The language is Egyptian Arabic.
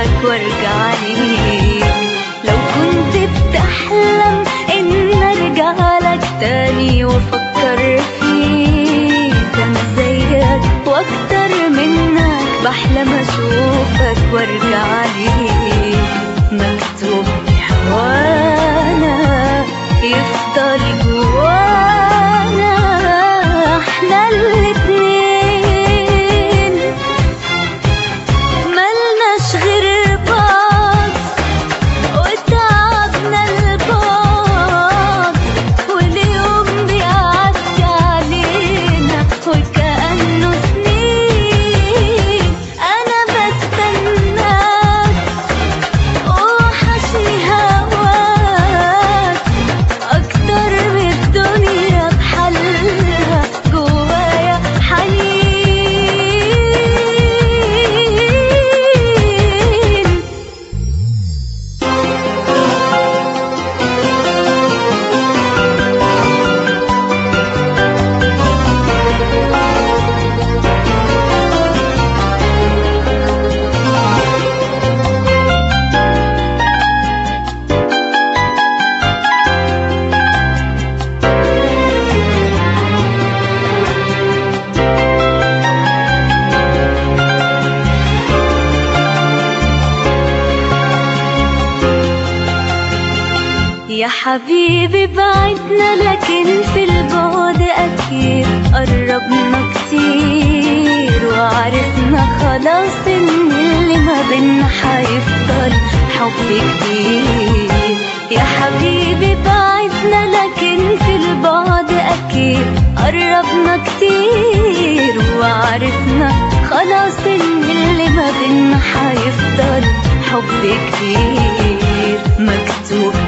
اشوفك وارجع ليك لو كنت بتحلم ان ارجع لك تاني وافكر فيك انا زيك واكتر منك بحلم اشوفك وارجع ليك مكتوب لي هوانا يفضل جوانا احنا الاتنين ملناش غير بعض وتعبنا البعض واليوم بيعدي علينا وكأنه سنين أنا بستناك وحشني هواك أكتر من الدنيا بحلها جوايا حنين يا حبيبي بعدنا لكن في البعد أكيد قربنا كتير وعرفنا خلاص إن اللي ما بينا حيفضل حب كتير يا حبيبي بعدنا لكن في البعد أكيد قربنا كتير وعرفنا خلاص إن اللي ما بينا حيفضل حب كتير مكتوب